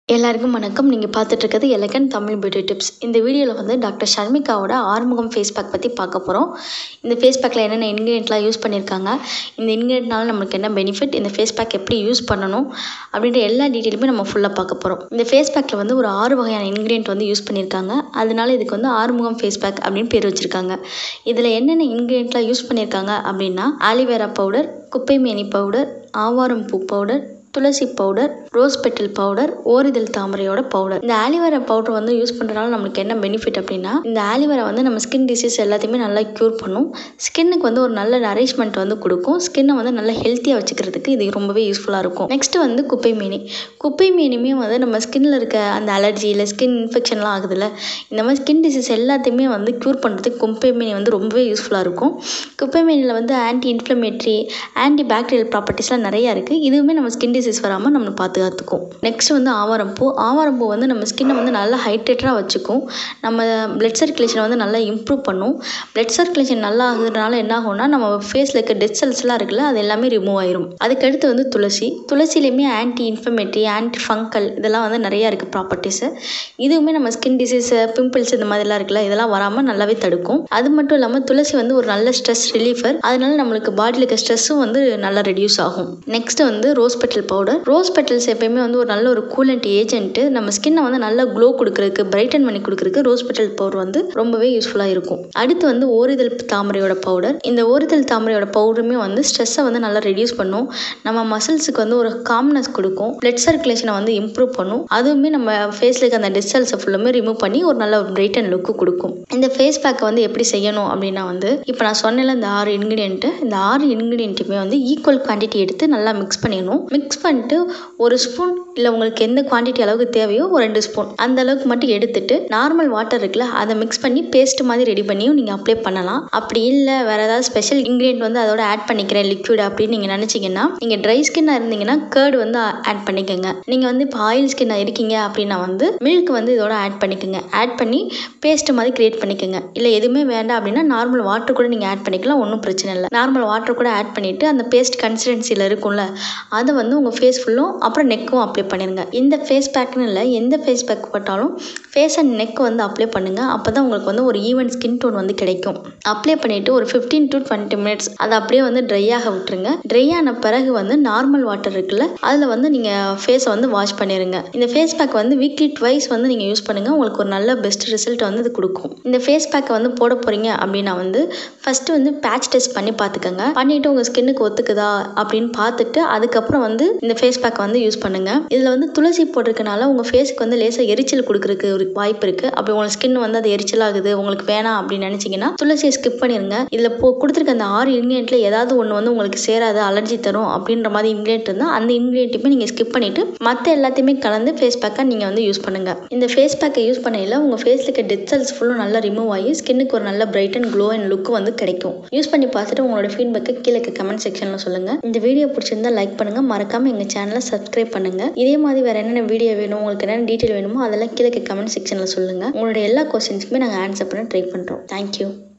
எல்லாருக்கும் வணக்கம் நீங்கள் பார்த்துட்டு இருக்கிறது எலகன் தமிழ் பியூட்டி டிப்ஸ் இந்த வீடியோவில் வந்து டாக்டர் ஷர்மிகாவோட ஆறுமுகம் ஃபேஸ் பேக் பற்றி பார்க்க போகிறோம் இந்த ஃபேஸ் பேக்கில் என்னென்ன இன்க்ரீடியன்ட்லாம் யூஸ் பண்ணியிருக்காங்க இந்த இன்க்ரீடியன்ட்னால நம்மளுக்கு என்ன பெனிஃபிட் இந்த ஃபேஸ் பேக் எப்படி யூஸ் பண்ணணும் அப்படின்ற எல்லா டீட்டெயிலுமே நம்ம ஃபுல்லாக பார்க்க போகிறோம் இந்த ஃபேஸ் பேக்கில் வந்து ஒரு ஆறு வகையான இன்க்ரீடியன்ட் வந்து யூஸ் பண்ணியிருக்காங்க அதனால இதுக்கு வந்து ஆறுமுகம் ஃபேஸ் பேக் அப்படின்னு பேர் வச்சுருக்காங்க இதில் என்னென்ன இன்க்ரீடியன்ட்லாம் யூஸ் பண்ணியிருக்காங்க அப்படின்னா ஆலிவேரா பவுடர் குப்பை மேனி பவுடர் ஆவாரம் பூ பவுடர் துளசி பவுடர் ரோஸ் பெட்டல் பவுடர் ஓரிதழ் தாமரையோட பவுடர் இந்த ஆலிவேரா பவுடர் வந்து யூஸ் பண்ணுறதுனால நம்மளுக்கு என்ன பெனிஃபிட் அப்படின்னா இந்த ஆலிவேரா வந்து நம்ம ஸ்கின் டிசீஸ் எல்லாத்தையுமே நல்லா க்யூர் பண்ணும் ஸ்கின்னுக்கு வந்து ஒரு நல்ல நரிஷ்மெண்ட் வந்து கொடுக்கும் ஸ்கின்னை வந்து நல்லா ஹெல்த்தியாக வச்சுக்கிறதுக்கு இது ரொம்பவே யூஸ்ஃபுல்லாக இருக்கும் நெக்ஸ்ட் வந்து குப்பை மேனி குப்பை மேனியுமே வந்து நம்ம ஸ்கின்னில் இருக்க அந்த அலர்ஜி இல்லை ஸ்கின் இன்ஃபெக்ஷன்லாம் ஆகுதுல்ல இந்த மாதிரி ஸ்கின் டிசீஸ் எல்லாத்தையுமே வந்து க்யூர் பண்ணுறதுக்கு குப்பை மேனி வந்து ரொம்பவே யூஸ்ஃபுல்லாக இருக்கும் குப்பை மேனியில் வந்து ஆன்டி இன்ஃப்ளமேட்ரி ஆன்டி பாக்டீரியல் ப்ராப்பர்ட்டிஸ்லாம் நிறையா இருக்குது இதுவுமே நம்ம ஸ்கின் டிசீஸ் வராமல் நம்ம பாதுகாத்துக்கும் நெக்ஸ்ட் வந்து ஆவாரம்பூ ஆவாரம்பூ வந்து நம்ம ஸ்கின்னை வந்து நல்லா ஹைட்ரேட்டராக வச்சுக்கும் நம்ம பிளட் சர்க்குலேஷனை வந்து நல்லா இம்ப்ரூவ் பண்ணும் பிளட் சர்க்குலேஷன் நல்லா ஆகுறதுனால என்ன ஆகும்னா நம்ம ஃபேஸில் இருக்க டெட் செல்ஸ்லாம் இருக்குல்ல அது எல்லாமே ரிமூவ் ஆயிரும் அதுக்கடுத்து வந்து துளசி துளசிலையுமே ஆன்டி இன்ஃப்ளமேட்ரி ஆன்டி ஃபங்கல் இதெல்லாம் வந்து நிறையா இருக்குது ப்ராப்பர்ட்டிஸு இதுவுமே நம்ம ஸ்கின் டிசீஸு பிம்பிள்ஸ் இந்த மாதிரிலாம் இருக்குல்ல இதெல்லாம் வராமல் நல்லாவே தடுக்கும் அது மட்டும் இல்லாமல் துளசி வந்து ஒரு நல்ல ஸ்ட்ரெஸ் ரிலீஃபர் அதனால நம்மளுக்கு பாடியில் இருக்க ஸ்ட்ரெஸ்ஸும் வந்து நல்லா ரெடியூஸ் ஆகும் நெக்ஸ்ட் வந்து rose petal powder rose petals எப்பயுமே வந்து ஒரு நல்ல ஒரு கூலண்ட் ஏஜென்ட்டு நம்ம ஸ்கின்னை வந்து நல்லா க்ளோ கொடுக்கறதுக்கு பிரைட்டன் பண்ணி கொடுக்கறதுக்கு ரோஸ் பெட்டல் பவுடர் வந்து ரொம்பவே யூஸ்ஃபுல்லாக இருக்கும் அடுத்து வந்து ஓரிதழ் தாமரையோட பவுடர் இந்த ஓரிதழ் தாமரையோட பவுடருமே வந்து ஸ்ட்ரெஸ்ஸை வந்து நல்லா ரெடியூஸ் பண்ணும் நம்ம மசில்ஸுக்கு வந்து ஒரு காம்னஸ் கொடுக்கும் பிளட் சர்க்குலேஷனை வந்து இம்ப்ரூவ் பண்ணும் அதுவுமே நம்ம ஃபேஸில் இருக்க அந்த டெட் செல்ஸை ஃபுல்லுமே ரிமூவ் பண்ணி ஒரு நல்ல பிரைட்டன் லுக்கு கொடுக்கும் இந்த ஃபேஸ் பேக்கை வந்து எப்படி செய்யணும் அப்படின்னா வந்து இப்போ நான் சொன்னேன்ல இந்த ஆறு இன்க்ரீடியன்ட்டு இந்த ஆறு இன்க்ரீடியன்ட்டுமே வந்து ஈக்குவல் குவான்டிட்டி எடுத்து நல்லா மிக்ஸ் பண்ணிடணும் மிக்ஸ் பண்ணிட்டு ஒரு ஸ்பூன் இல்லை உங்களுக்கு எந்த குவான்டிட்டி அளவுக்கு தேவையோ ஒரு ரெண்டு ஸ்பூன் அந்த அளவுக்கு மட்டும் எடுத்துட்டு நார்மல் வாட்டர் இருக்குல்ல அதை மிக்ஸ் பண்ணி பேஸ்ட் மாதிரி ரெடி பண்ணியும் நீங்கள் அப்ளை பண்ணலாம் அப்படி இல்லை வேறு ஏதாவது ஸ்பெஷல் இன்க்ரீடியன்ட் வந்து அதோட ஆட் பண்ணிக்கிறேன் லிக்விட் அப்படின்னு நீங்கள் நினச்சிங்கன்னா நீங்கள் ட்ரை ஸ்கின்னாக இருந்தீங்கன்னா கேர்டு வந்து ஆட் பண்ணிக்கோங்க நீங்கள் வந்து இப்போ ஆயில் ஸ்கின்னாக இருக்கீங்க அப்படின்னா வந்து மில்க் வந்து இதோட ஆட் பண்ணிக்கோங்க ஆட் பண்ணி பேஸ்ட் மாதிரி கிரியேட் பண்ணிக்கோங்க இல்லை எதுவுமே வேண்டாம் அப்படின்னா நார்மல் வாட்டர் கூட நீங்கள் ஆட் பண்ணிக்கலாம் ஒன்றும் பிரச்சனை இல்லை நார்மல் வாட்டர் கூட ஆட் பண்ணிவிட்டு அந்த பேஸ்ட் கன்சிஸ்டன்சியில் இருக்கும்ல அதை வந்து உங்கள் ஃபேஸ் ஃபுல்லும் அப்புறம் நெக்கும் அப்ளை பண்ணிடுங்க இந்த ஃபேஸ் பேக்னு இல்லை எந்த ஃபேஸ் பேக் போட்டாலும் ஃபேஸ் அண்ட் நெக் வந்து அப்ளை பண்ணுங்கள் அப்போ தான் உங்களுக்கு வந்து ஒரு ஈவன் ஸ்கின் டோன் வந்து கிடைக்கும் அப்ளை பண்ணிவிட்டு ஒரு ஃபிஃப்டீன் டு டுவெண்ட்டி மினிட்ஸ் அதை அப்படியே வந்து ட்ரை ஆக விட்டுருங்க ட்ரை ஆன பிறகு வந்து நார்மல் வாட்டர் இருக்குல்ல அதில் வந்து நீங்கள் ஃபேஸை வந்து வாஷ் பண்ணிடுங்க இந்த ஃபேஸ் பேக் வந்து வீக்லி ட்வைஸ் வந்து நீங்கள் யூஸ் பண்ணுங்கள் உங்களுக்கு ஒரு நல்ல பெஸ்ட் ரிசல்ட் வந்து இது கொடுக்கும் இந்த ஃபேஸ் பேக்கை வந்து போட போகிறீங்க அப்படின்னா வந்து ஃபஸ்ட்டு வந்து பேட்ச் டெஸ்ட் பண்ணி பார்த்துக்கோங்க பண்ணிவிட்டு உங்கள் ஸ்கின்னுக்கு ஒத்துக்குதா அப்படின்னு பார்த்துட்டு அதுக்கப்புறம் வந்து இந்த ஃபேஸ் பேக் வந்து யூஸ் பண்ணுங்கள் இதில் வந்து துளசி போட்டிருக்கனால உங்கள் ஃபேஸுக்கு வந்து லேசாக எரிச்சல் கொடுக்குறதுக்கு ஒரு வாய்ப்பு இருக்குது அப்படி உங்களுக்கு ஸ்கின் வந்து அது எரிச்சல் ஆகுது உங்களுக்கு வேணாம் அப்படின்னு நினச்சிங்கன்னா துளசியை ஸ்கிப் பண்ணிடுங்க இதில் போ கொடுத்துருக்க அந்த ஆறு இன்க்ரீடியன்ட்ல ஏதாவது ஒன்று வந்து உங்களுக்கு சேராது அலர்ஜி தரும் அப்படின்ற மாதிரி இன்க்ரீடியன்ட் இருந்தால் அந்த இன்க்ரீடியன்ட்டுமே நீங்கள் ஸ்கிப் பண்ணிவிட்டு மற்ற எல்லாத்தையுமே கலந்து ஃபேஸ் பேக்காக நீங்கள் வந்து யூஸ் பண்ணுங்கள் இந்த ஃபேஸ் பேக்கை யூஸ் பண்ணையில் உங்கள் ஃபேஸில் இருக்க டெத் செல்ஸ் ஃபுல்லும் நல்லா ரிமூவ் ஆகி ஸ்கின்னுக்கு ஒரு நல்ல bright and glow and look வந்து கிடைக்கும் யூஸ் பண்ணி பார்த்துட்டு உங்களோட ஃபீட்பேக்கை கீழே கமெண்ட் செக்ஷனில் சொல்லுங்கள் இந்த வீடியோ பிடிச்சிருந்தா லைக் பண்ணுங்கள் மறக்காமல் எங்கள் சேனலை சப்ஸ்கிரைப் பண்ணுங்கள் இதே மாதிரி வேறு என்னென்ன வீடியோ வேணும் உங்களுக்கு என்னென்ன டீட்டெயில் வேணுமோ அதெல்லாம் கீழே கமெண்ட் செக்ஷனில் சொல்லுங்கள் உங்களோட எல்லா கொஸ்டின்ஸ்க்குமே நாங்கள் ஆன்சர் பண்ண ட்ரை பண்ணுறோம் தேங்க்யூ